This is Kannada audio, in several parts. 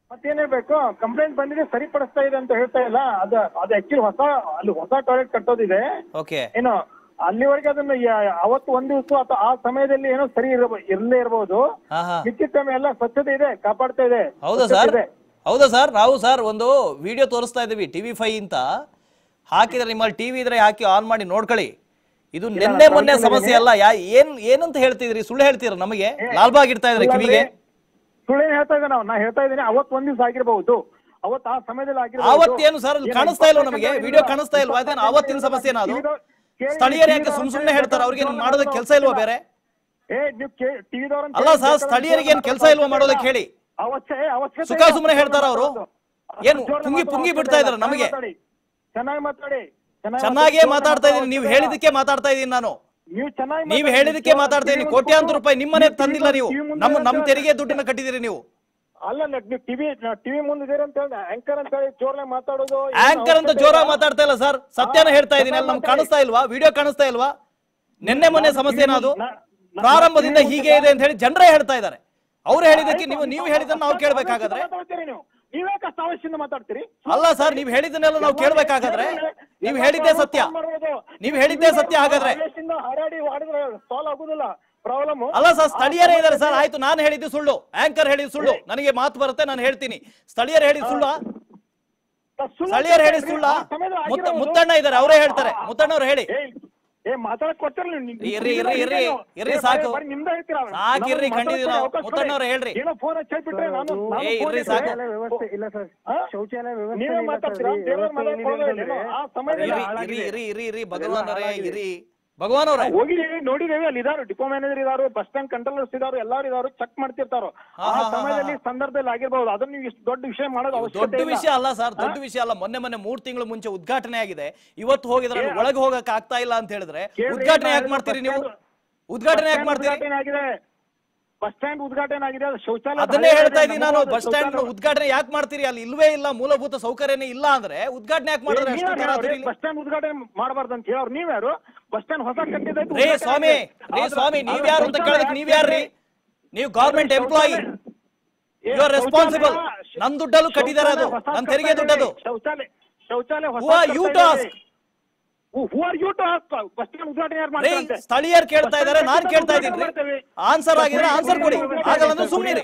ಮತ್ತೇನ್ ಹೇಳ್ಬೇಕು ಕಂಪ್ಲೇಂಟ್ ಬಂದಿದೆ ಸರಿಪಡಿಸ್ತಾ ಇದೆ ಅಂತ ಹೇಳ್ತಾ ಇಲ್ಲ ಅದ ಅದು ಆಕ್ಚುಲಿ ಹೊಸ ಅಲ್ಲಿ ಹೊಸ ಟಾಯ್ಲೆಟ್ ಕಟ್ಟೋದಿದೆ ಓಕೆ ಏನು ಅಲ್ಲಿವರೆಗೆ ಅದನ್ನ ಯ- ಅವತ್ತು ಒಂದ್ ದಿವಸ ಅಥವಾ ಆ ಸಮಯದಲ್ಲಿ ಏನೋ ಸರಿ ಇರಬ ಇರಲೇ ಇರಬಹುದು ಹಾ ಹಾ ಮಿಕ್ಕಿದ ಸಮಯ ಎಲ್ಲ ಸ್ವಚ್ಛತೆ ಇದೆ ಕಾಪಾಡ್ತಾ ಇದೆ ಹೌದಾ ಸ್ವಚ್ಛತೆ ಸರ್ ಇದೆ. ಹೌದಾ ಸರ್ ನಾವು ಸರ್ ಒಂದು ವಿಡಿಯೋ ತೋರಿಸ್ತಾ ಇದ್ದೀವಿ ಟಿವಿ ಫೈ ಅಂತ ಹಾಕಿದ್ರೆ ನಿಮ್ಮಲ್ಲಿ ಟಿವಿ ಇದ್ರೆ ಹಾಕಿ ಆನ್ ಮಾಡಿ ನೋಡ್ಕೊಳ್ಳಿ ಇದು ನಿನ್ನೆ ಮೊನ್ನೆ ಸಮಸ್ಯೆ ಅಲ್ಲ ಯಾ ಏನ್ ಏನಂತ ಹೇಳ್ತಿದ್ರಿ ಸುಳ್ಳು ಹೇಳ್ತೀರ ನಮಗೆ ಲಾಲ್ಬಾಗ್ ಇಡ್ತಾ ಇದ್ರೆ ಕಿವಿಗೆ ಸುಳ್ಳೇನ್ ಹೇಳ್ತಾ ಇದ್ದೆ ನಾವು ನಾ ಹೇಳ್ತಾ ಇದ್ದೀನಿ ಅವತ್ತು ಒಂದ್ ದಿವಸ ಆಗಿರಬಹುದು ಅವತ್ತು ಆ ಸಮಯದಲ್ಲಿ ಆಗಿರಬಹುದು ಆವತ್ತೇನು ಸರ್ ಅಲ್ಲಿ ಕಾಣಿಸ್ತಾ ಇಲ್ವಾ ನಮಗೆ ವಿಡಿಯೋ ಕಾಣಿಸ್ತಾ ಇಲ್ವಾ ಅದೇನು ಆವತ್ತಿನ ಸಮಸ್ಯೆನಾ ಅದು ಸ್ಥಳೀಯರು ಯಾಕೆ ಸುಮ್ ಸುಮ್ನೆ ಹೇಳ್ತಾರೆ ಅವ್ರಿಗೆ ಮಾಡೋದಕ್ಕೆ ಕೆಲಸ ಇಲ್ವಾ ಬೇರೆ ಏ ನೀವು ಟಿವಿದವ್ರ ಅಲ್ಲ ಸರ್ ಸ್ಥಳೀಯರಿಗೆ ಏನ್ ಕೆಲಸ ಇಲ್ವಾ ಮಾಡೋದಕ್ಕೆ ಹೇಳಿ ಅವಶ್ಯ ಅವಶ್ಯಕತೆ ಸುಖ ಸುಮ್ನೆ ಹೇಳ್ತಾರ ಅವರು ಏನು ಪುಂಗಿ ಪುಂಗಿ ಬಿಡ್ತಾ ಇದಾರೆ ನಮಗೆ ಚೆನ್ನಾಗಿ ಮಾತಾಡಿ ಚೆನ್ನಾಗಿ ಚೆನ್ನಾಗೇ ಮಾತಾಡ್ತಾ ಇದೀನಿ ನೀವು ಹೇಳಿದಕ್ಕೆ ಮಾತಾಡ್ತಾ ಇದೀನಿ ನಾನು ನೀವು ಚೆನ್ನಾಗಿ ನೀವು ಹೇಳಿದಕ್ಕೆ ಮಾತಾಡ್ತಾ ಇದೀನಿ ಕೋಟ್ಯಾಂತರ ರೂಪಾಯಿ ನಿಮ್ಮನೆ ತಂದಿಲ್ಲ ನೀವು ನಮ್ಮ ನಮ್ಮ ತೆರಿಗೆ ದುಡ್ಡನ್ನ ಕಟ್ಟಿದಿರಿ ನೀವು ಅಲ್ಲ ಅಲ್ಲ, ನೀವು ಟಿವಿ ಟಿವಿ ಮುಂದಿದ್ದೀರಿ ಅಂತ ಹೇಳಿ ಆಂಕರ್ ಅಂತ ಹೇಳಿ ಜೋರ್ನಾಗ ಮಾತಾಡೋದು ಏನು ಆಂಕರ್ ಅಂತ ಅವಶ್ಯಕತೆ ಜೋರಾಗಿ ಇಲ್ಲ. ಮಾತಾಡ್ತಾ ಇಲ್ಲ ಸರ್ ಸತ್ಯನ ಹೇಳ್ತಾ ಇದೀನಿ ಅಲ್ಲಿ ನಮ್ಗೆ ಕಾಣಿಸ್ತಾ ಇಲ್ವಾ ವಿಡಿಯೋ ಕಾಣಿಸ್ತಾ ಇಲ್ವಾ ನಿನ್ನೆ ಮೊನ್ನೆ ಸಮಸ್ಯೆ ಏನದು ನಾ- ನಾ- ಪ್ರಾರಂಭದಿಂದ ಹೀಗೆ ಇದೆ ಅಂತ ಹೇಳಿ ಜನರೇ ಹೇಳ್ತಾ ಇದ್ದಾರೆ ಅವ್ರು ಹೇಳಿದಕ್ಕೆ ನೀವು ನೀವು ಹೇಳಿದ್ದನ್ನ ನಾವು ಕೇಳ್ಬೇಕಾಗಾದ್ರೆ ಮಾತಾಡ್ತೀರಿ ನೀವು ನೀವೇ ಕಷ್ಟ ಅವಶ್ಯದಿಂದ ಮಾತಾಡ್ತೀರಿ ಅಲ್ಲ ಸರ್ ನೀವು ಹೇಳಿದ್ದನ್ನೆಲ್ಲ ನಾವು ಕೇಳ್ಬೇಕಾಗಾದ್ರೆ ನೀವು ಹೇಳಿದ್ದೇ ಸತ್ಯ ನೀವು ಹೇಳಿದ್ದೇ ಸತ್ಯ ಹಾಗಾದ್ರೆ ಅವಶ್ಯದಿಂದ ಹಾರಾಡಿ ಮಾಡಿದ್ರೆ ಸಾಲ್ವ್ ಆಗುದಿಲ್ಲ ಪ್ರಾಬ್ಲಮ್ ಅಲ್ಲ ಸರ್ ಸ್ಥಳೀಯರೇ ಇದಾರೆ ಸರ್ ಆಯ್ತು ನಾನು ಹೇಳಿದ್ದು ಸುಳ್ಳು ಆಂಕರ್ ಹೇಳಿದ್ದು ಸುಳ್ಳು ನನಗೆ ಮಾತು ಬರುತ್ತೆ ನಾನು ಹೇಳ್ತೀನಿ ಸ್ಥಳೀಯರು ಹೇಳಿದ್ದು ಸುಳ್ಳು ಸ್ಥಳೀಯರು ಹೇಳಿದ ಸುಳ್ಳ ಮುತ್ತ ಮುತ್ತಣ್ಣ ಇದ್ದಾರೆ ಅವರೇ ಹೇಳ್ತಾರೆ ಮುತ್ತಣ್ಣವ್ರು ಹೇಳಿ ಏ ಮಾತಾಡಕ್ ಕೊಡ್ತಾರಲ್ಲ ನೀವು. ಇರ್ರಿ, ಇರ್ರಿ, ಇರ್ರಿ, ಇರ್ರಿ, ಏ, ಸಾಕು. ಬರೀ ನಿಮ್ದೇ ಹೇಳ್ತೀರಾ? ಸಾಕು ಇರ್ರಿ, ನಮಗೆ ಖಂಡಿತ ನಾವು. ಮಾತಾಡಕ್ಕೆ ಅವಕಾಶ ಮುತ್ತಣ್ಣವ್ರೆ ಕೊಡಿ. ಹೇಳ್ರಿ. ಏನೋ ಫೋನ್ ಹಚ್ಚಿ ಹೇಳ್ಬಿಟ್ರೆ ನಾನು ನಾನು ಏ, phone ಇರ್ರಿ, ಇಟ್ರೆ ಸಾಕು. ವ್ಯವಸ್ಥೆ ಇಲ್ಲ ಸರ್ ಆ? ಶೌಚಾಲಯ ವ್ಯವಸ್ಥೆ ನೀವೇ ಇಲ್ಲ ಮಾತಾಡ್ತೀರಾ ಸರ್. ದೇವರ ವ್ಯವಸ್ಥೆ ಮನೆ ಏನಿದೆ ಹೋಗೋದಿಲ್ಲ. ಅಂತಂದ್ರೆ ಆ ಸಮಯದಲ್ಲಿ ಇರ್ರಿ ಇರ್ರಿ ಇರ್ರಿ ಇರ್ರಿ ಇರ್ರಿ ಭಗವಾನ್ ಅವರೇ ಇರ್ರಿ ಭಗವಾನ್ ಅವರೇ ಹೋಗಿದೀವಿ ನೋಡಿದೇವಿ ಅಲ್ಲಿ ಇದಾರು ಡಿಪೋ ಮ್ಯಾನೇಜರ್ ಇದಾರು ಬಸ್ ಸ್ಟ್ಯಾಂಡ್ ಕಂಟ್ರೋಲರ್ಸ್ ಇದಾರು ಎಲ್ಲಾರು ಇದಾರು ಚೆಕ್ ಮಾಡ್ತಿರ್ತಾರೋ ಹಾ, ಆ ಹಾ, ಹಾ, ಸಮಯದಲ್ಲಿ ಹಾ. ಸಂದರ್ಭದಲ್ಲಿ ಆಗಿರ್ಬಹುದು ಅದನ್ನ ನೀವು ಇಷ್ಟು ದೊಡ್ಡ ವಿಷಯ ಮಾಡೋದು ದೊಡ್ಡ ಅವಶ್ಯಕತೆ ಇಲ್ಲ. ವಿಷಯ ಅಲ್ಲ ಸರ್ ದೊಡ್ಡ ವಿಷಯ ಅಲ್ಲ ಮೊನ್ನೆ ಮೊನ್ನೆ ಮೂರ್ ತಿಂಗಳು ಮುಂಚೆ ಉದ್ಘಾಟನೆ ಆಗಿದೆ ಇವತ್ತು ಹೋಗಿದ್ರೆ ಅಲ್ಲಿ ಒಳಗೆ ಹೋಗಕ್ ಆಗ್ತಾ ಇಲ್ಲ ಅಂತ ಹೇಳಿದ್ರೆ ಕೇಳ್ರಿ, ಉದ್ಘಾಟನೆ ಯಾಕೆ ನಾನು ಮಾಡ್ತೀರಿ ನೀವು ಬಸ್ ಉದ್ಘಾಟನೆ ಯಾಕೆ ಸ್ಟ್ಯಾಂಡ್ ಮಾಡ್ತೀರಿ ಉದ್ಘಾಟನೆ ಆಗಿದೆ ಬಸ್ ಸ್ಟ್ಯಾಂಡ್ ಉದ್ಘಾಟನೆ ಆಗಿದೆ ಅದು ಶೌಚಾಲಯ ಅದನ್ನೇ ಹೇಳ್ತಾ ಇದ್ದೀನಿ ನಾನು ಬಸ್ ಸ್ಟ್ಯಾಂಡ್ ಉದ್ಘಾಟನೆ ಯಾಕೆ ಮಾಡ್ತೀರಿ ಅಲ್ಲಿ ಇಲ್ವೇ ಇಲ್ಲ ಮೂಲಭೂತ ಸೌಕರ್ಯನೇ ಇಲ್ಲ ಅಂದ್ರೆ ಉದ್ಘಾಟನೆ ಯಾಕೆ ಮಾಡಿದ್ರೆ ಅಷ್ಟು ತರ ಅದ್ರಲ್ಲಿ? ಬಸ್ ಸ್ಟ್ಯಾಂಡ್ ಉದ್ಘಾಟನೆ ಮಾಡಬಾರ್ದು ಅಂತ ಹೇಳಿ ನೀವ್ಯಾರು ಬಸ್ ಸ್ಟ್ಯಾಂಡ್ ಹೊಸ ಕಟ್ಟಿದ್ದೈತೆ ರೇ ಉದ್ಘಾಟನೆ ಸ್ವಾಮಿ ಆಗಿದೆ. ರೇ ಆದ್ರೆ- ಸ್ವಾಮಿ ನೀವ್ ಆದ್ರೆ ಯಾರು ಅಂತ ಶೌಚಾಲಯ ಕೇಳೋದಕ್ಕೆ ನೀವ್ ಯಾರ್ರಿ ನೀವು ಗವರ್ಮೆಂಟ್ ಎಂಪ್ಲಾಯಿ ಏ, ಯು ಆರ್ ರೆಸ್ಪಾನ್ಸಿಬಲ್ ಶೌಚಾಲಯ- ನನ್ ದುಡ್ಡಲ್ಲೂ ಕಟ್ಟಿದಾರೆ ಅದು ಶೌಚಾಲಯ ಹೊಸ ನನ್ ತೆರಿಗೆ ಕಟ್ತಾ ದುಡ್ಡದು ಇದೆ. ಶೌಚಾಲಯ ಶೌಚಾಲಯ ಹೊಸ Who are you to ask? Who are you to ask bus stand ಉದ್ಘಾಟನೆ ಯಾರು ರೇ ಮಾಡ್ತಾರಂತೆ ಸ್ಥಳೀಯರು ಕೇಳ್ತಾ ಇದಾರೆ ನಾನ್ ಕೇಳ್ತಾ ಇದ್ದೀನಿ ಆನ್ಸರ್ ಆಗಿದ್ರೆ ಆನ್ಸರ್ ಕೊಡಿ ಆಗಲ್ಲ ಅಂದ್ರೆ ಸುಮ್ಮನಿರಿ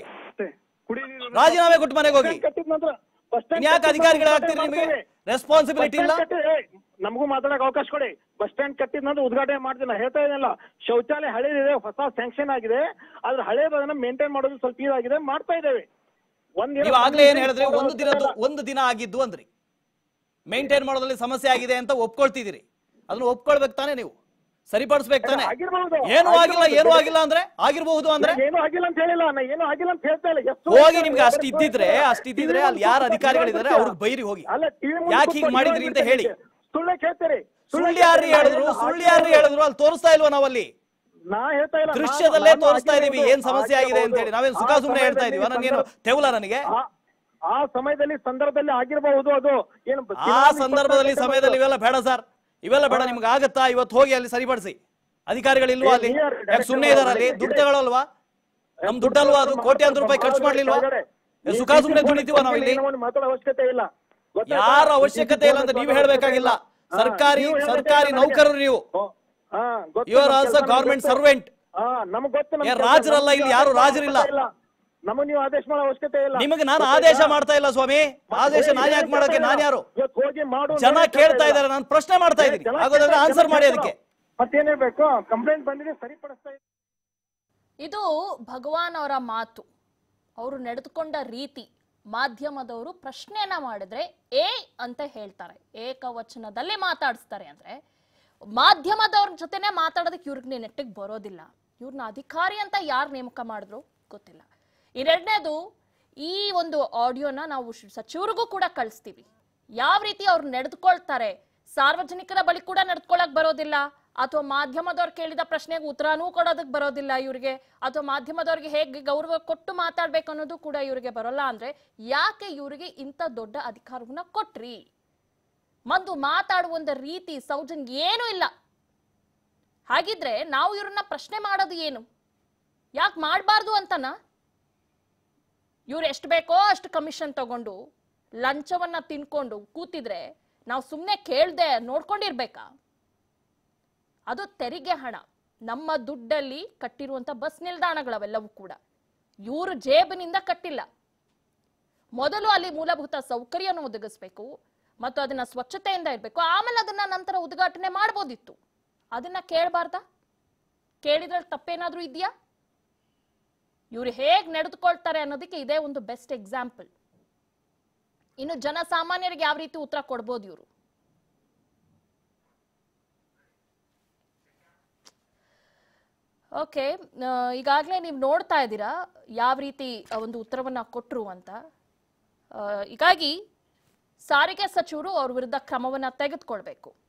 ರಾಜೀನಾಮೆ ಕೊಟ್ಟು ಮನೆಗೆ ಹೋಗಿ ಕಟ್ಟಿದ ನಂತರ ಬಸ್ ಸ್ಟ್ಯಾಂಡ್ ಇನ್ಯಾಕೆ ಅಧಿಕಾರಿಗಳು ಆಗ್ತೀರಿ ನಿಮಗೆ ರೆಸ್ಪಾನ್ಸಿಬಿಲಿಟಿ ಇಲ್ಲ ನಮಗೂ ಮಾತಾಡಕ್ ಅವಕಾಶ ಕೊಡಿ ಬಸ್ ಸ್ಟ್ಯಾಂಡ್ ಕಟ್ಟಿದ ನಂತರ ಉದ್ಘಾಟನೆ ಮಾಡ್ತೀನಿ ನಾ ಹೇಳ್ತಾ ಇದ್ದೀನಲ್ಲ ಶೌಚಾಲಯ ಹಳೇದಿದೆ ಹೊಸ ಸ್ಯಾಂಕ್ಷನ್ ಆಗಿದೆ ಆದ್ರೆ ಹಳೇದು ಅದನ್ನ ಮೇಂಟೈನ್ ಮಾಡೋದು ಸ್ವಲ್ಪ ಇದಾಗಿದೆ ಮಾಡ್ತಾ ಇದ್ದೇವೆ ಒಂದ್ ನೀವು ಆಗ್ಲೇ ಏನ್ ಹೇಳಿದ್ರಿ ಒಂದು ದಿನದ್ದು ಒಂದು ದಿನ ಆಗಿದ್ದು ಅಂದ್ರಿ ಮೇಂಟೈನ್ ಮಾಡೋದ್ರಲ್ಲಿ ಸಮಸ್ಯೆ ಆಗಿದೆ ಅಂತ ಒಪ್ಕೊಳ್ತಿದ್ದೀರಿ ಅದನ್ನ ಒಪ್ಕೊಳ್ಬೇಕು ತಾನೇ ನೀವು ಸರಿಪಡಿಸ್ಬೇಕು ತಾನೇ ಆಗಿರ್ಬಹುದು. ಏನು ಆಗಿಲ್ಲ ಏನು ಆಗಿಲ್ಲ ಅಂದ್ರೆ ಆಗಿರಬಹುದು ಅಂದ್ರೆ ಏನು ಆಗಿಲ್ಲ ಅಂತ ಹೇಳಿಲ್ಲ ನಾ ಏನು ಆಗಿಲ್ಲ ಅಂತ ಹೇಳ್ತಾ ಇಲ್ಲ ಎಷ್ಟು ಹೋಗಿ ನಿಮ್ಗೆ ಅಷ್ಟು ಇದ್ದಿದ್ರೆ ಅಷ್ಟು ಇದ್ದಿದ್ರೆ ಅಲ್ಲಿ ಯಾರು ಅಧಿಕಾರಿಗಳಿದ್ದಾರೆ ಅವ್ರಿಗೆ ಬೈರಿ ಹೋಗಿ ಅಲ್ಲ ಟಿವಿ ಯಾಕೆ ಹೀಗ್ ಮಾಡಿದ್ರಿ ಅಂತ ಹೇಳಿ ಸುಳ್ಳೆ ಕೇಳ್ತೀರಿ ಸುಳ್ಳು ಯಾರು ಹೇಳಿದ್ರು ಸುಳ್ಳು ಯಾರು ಹೇಳಿದ್ರು ಅಲ್ಲಿ ತೋರಿಸ್ತಾ ಇಲ್ವಾ ನಾವಲ್ಲಿ ನಾ ಹೇಳ್ತಾ ಇಲ್ಲ ದೃಶ್ಯದಲ್ಲೇ ನಾನು ತೋರಿಸ್ತಾ ಇದೀವಿ ಆಗಿರ್ಬೋದು, ಏನ್ ಸಮಸ್ಯೆ ಆಗಿದೆ ಅಂತ ಹೇಳಿ ನಾವೇನ್ ಸುಖ ಆ ಸುಮ್ಮನೆ ಹೇಳ್ತಾ ಇದೀವಿ ಸಮಯದಲ್ಲಿ ನನಗೇನು ತೆವಲ ನನಗೆ ಆ- ಆ ಸಮಯದಲ್ಲಿ ಸಂದರ್ಭದಲ್ಲಿ ಆಗಿರಬಹುದು ಅದು ಏನು ಆ ಸಂದರ್ಭದಲ್ಲಿ ಸಮಯದಲ್ಲಿ ಇವೆಲ್ಲ ಬೇಡ ಸರ್ ಇವೆಲ್ಲ ಬೇಡ ನಿಮ್ಗೆ ಆಗತ್ತಾ ಇವತ್ತು ಹೋಗಿ ಅಲ್ಲಿ ಸರಿಪಡಿಸಿ ಅಧಿಕಾರಿಗಳು ಇಲ್ವಾ ಅಲ್ಲಿ ಏ, ನೀವ್ಯಾರು ಯಾಕೆ ಸುಮ್ಮನೆ ಇದಾರ ಅಲ್ಲಿ ದುಡ್ಡು ತಗೊಳಲ್ವಾ ನಮ್ ದುಡ್ಡಲ್ವಾ ಅದು ಕೋಟ್ಯಾಂತರ ರೂಪಾಯಿ ಖರ್ಚು ಮಾಡ್ಲಿಲ್ವಾ ಏ, ಸುಖ ಸುಮ್ಮನೆ ದುಡಿತೀವ ನಾವು ಇಲ್ಲಿ ಮಾತಾಡೋ ಅವಶ್ಯಕತೆ ಇಲ್ಲ ಗೊತ್ತಾಯ್ತಾ? ಯಾರ ಅವಶ್ಯಕತೆ ಇಲ್ಲ ಅಂತ ನೀವು ಹೇಳ್ಬೇಕಾಗಿಲ್ಲ ಹಾ, ಸರ್ಕಾರಿ ನೀವು ಹೇಳ್ಬೇಕಾಗಿಲ್ಲ ಸರ್ಕಾರಿ ನನಗೆ. ನೌಕರರು ನೀವು ಓ, ಹಾ, ಗೊತ್ತು, ಯು ಆರ್ ನಮ್ ಆಲ್ಸೋ ಕೆಲ್ಸ ಗವರ್ಮೆಂಟ್ ನಮ್ಗೆ ಸರ್ವೆಂಟ್ ಹಾ ನಮಗ್ ಗೊತ್ತು ನಮ್ ಏ, ಕೆಲ್ಸ. ರಾಜರಲ್ಲ ಇಲ್ಲಿ ಯಾರು ನಮ್ಗೆ ರಾಜರಿಲ್ಲ. ಇಲ್ಲ ನಮಗ್ ನೀವು ಆದೇಶ ಮಾಡೋ ಅವಶ್ಯಕತೆ ಇಲ್ಲ ನಿಮಗೆ ನಾನು ಆದೇಶ ಮಾಡ್ತಾ ಇಲ್ಲ ಸ್ವಾಮಿ ಆದೇಶ ನಾನ್ ಯಾಕೆ ಮಾಡಕ್ಕೆ ನಾನ್ ಯಾರು ಇವತ್ತು ಹೋಗಿ ಮಾಡು ಜನ ನೋಡಿ ಕೇಳ್ತಾ ಇಲ್ಲ. ಇದ್ದಾರೆ ನಾನು ಪ್ರಶ್ನೆ ಮಾಡ್ತಾ ಇದ್ದೀನಿ ಜನ ಆಗೋದಾದ್ರೆ ಕೇಳ್ತಾ- ಆನ್ಸರ್ ಜನ ಮಾಡಿ ಕೇಳ್ತಾ- ಅದಕ್ಕೆ ಮತ್ತೇನ್ ಹೇಳ್ಬೇಕು ಕಂಪ್ಲೇಂಟ್ ಬಂದಿದೆ ಸರಿಪಡಿಸ್ತಾ ಇದ್ದೀನಿ. ಇದು ಭಗವಾನ್ ಅವರ ಮಾತು ಅವರು ನಡೆದುಕೊಂಡ ರೀತಿ ಮಾಧ್ಯಮದವರು ಪ್ರಶ್ನೆಯನ್ನ ಮಾಡಿದ್ರೆ ಏ ಅಂತ ಹೇಳ್ತಾರೆ ಏಕವಚನದಲ್ಲಿ ಮಾತಾಡಿಸ್ತಾರೆ ಅಂದ್ರೆ ಮಾಧ್ಯಮದವ್ರ ಜೊತೆನೆ ಮಾತಾಡೋದಕ್ಕೆ ಇವ್ರಿಗೆ ನೆಟ್ಟಿಗೆ ಬರೋದಿಲ್ಲ ಇವ್ರನ್ನ ಅಧಿಕಾರಿ ಅಂತ ಯಾರು ನೇಮಕ ಮಾಡಿದ್ರು ಗೊತ್ತಿಲ್ಲ ಎರಡನೇದು ಈ ಒಂದು ಆಡಿಯೋನ ನಾವು ಶ್- ಸಚಿವರಿಗೂ ಕೂಡ ಕಳಿಸ್ತೀವಿ ಯಾವ ರೀತಿ ಅವ್ರು ನಡೆದುಕೊಳ್ತಾರೆ ಸಾರ್ವಜನಿಕರ ಬಳಿ ಕೂಡ ನಡ್ಕೊಳಕ್ ಬರೋದಿಲ್ಲ ಅಥವಾ ಮಾಧ್ಯಮದವ್ರು ಕೇಳಿದ ಪ್ರಶ್ನೆಗೆ ಉತ್ತರನೂ ಕೊಡೋದಕ್ಕೆ ಬರೋದಿಲ್ಲ ಇವ್ರಿಗೆ ಅಥವಾ ಮಾಧ್ಯಮದವ್ರಿಗೆ ಹೇಗೆ ಗೌರವ ಕೊಟ್ಟು ಮಾತಾಡ್ಬೇಕು ಅನ್ನೋದು ಕೂಡ ಇವ್ರಿಗೆ ಬರೋಲ್ಲ ಅಂದ್ರೆ ಯಾಕೆ ಇವರಿಗೆ ಇಂಥ ದೊಡ್ಡ ಅಧಿಕಾರವನ್ನ ಕೊಟ್ರಿ ಒಂದು ಮಾತಾಡುವಂತ ರೀತಿ ಸೌಜನ್ಯ ಏನೂ ಇಲ್ಲ ಹಾಗಿದ್ರೆ ನಾವು ಇವ್ರನ್ನ ಪ್ರಶ್ನೆ ಮಾಡೋದು ಏನು ಯಾಕೆ ಮಾಡಬಾರ್ದು ಅಂತನಾ ಇವ್ರು ಎಷ್ಟು ಬೇಕೋ ಅಷ್ಟು ಕಮಿಷನ್ ತಗೊಂಡು ಲಂಚವನ್ನ ತಿನ್ಕೊಂಡು ಕೂತಿದ್ರೆ ನಾವು ಸುಮ್ಮನೆ ಕೇಳ್ದೆ ನೋಡ್ಕೊಂಡಿರ್ಬೇಕಾ ಅದು ತೆರಿಗೆ ಹಣ ನಮ್ಮ ದುಡ್ಡಲ್ಲಿ ಕಟ್ಟಿರುವಂತ ಬಸ್ ನಿಲ್ದಾಣಗಳವೆಲ್ಲವೂ ಕೂಡ ಇವರು ಜೇಬಿನಿಂದ ಕಟ್ಟಿಲ್ಲ ಮೊದಲು ಅಲ್ಲಿ ಮೂಲಭೂತ ಸೌಕರ್ಯವನ್ನು ಒದಗಿಸ್ಬೇಕು ಮತ್ತು ಅದನ್ನ ಸ್ವಚ್ಛತೆಯಿಂದ ಇರಬೇಕು ಆಮೇಲೆ ಅದನ್ನ ನಂತರ ಉದ್ಘಾಟನೆ ಮಾಡ್ಬೋದಿತ್ತು ಅದನ್ನ ಕೇಳಬಾರ್ದ ಕೇಳಿದ್ರಲ್ಲಿ ತಪ್ಪೇನಾದ್ರೂ ಇದೆಯಾ ಇವ್ರು ಹೇಗ್ ನಡೆದುಕೊಳ್ತಾರೆ ಅನ್ನೋದಕ್ಕೆ ಇದೇ ಒಂದು ಬೆಸ್ಟ್ ಎಕ್ಸಾಂಪಲ್ ಇನ್ನು ಜನಸಾಮಾನ್ಯರಿಗೆ ಯಾವ ರೀತಿ ಉತ್ತರ ಕೊಡ್ಬೋದು ಇವರು ಓಕೆ ಈಗಾಗಲೇ ನೀವು ನೋಡ್ತಾ ಇದ್ದೀರಾ ಯಾವ ರೀತಿ ಆ ಒಂದು ಉತ್ತರವನ್ನ ಕೊಟ್ರು ಅಂತ ಆ, ಹೀಗಾಗಿ ಸಾರಿಗೆ ಸಚಿವರು ಅವ್ರ ವಿರುದ್ಧ ಕ್ರಮವನ್ನ ತೆಗೆದುಕೊಳ್ಬೇಕು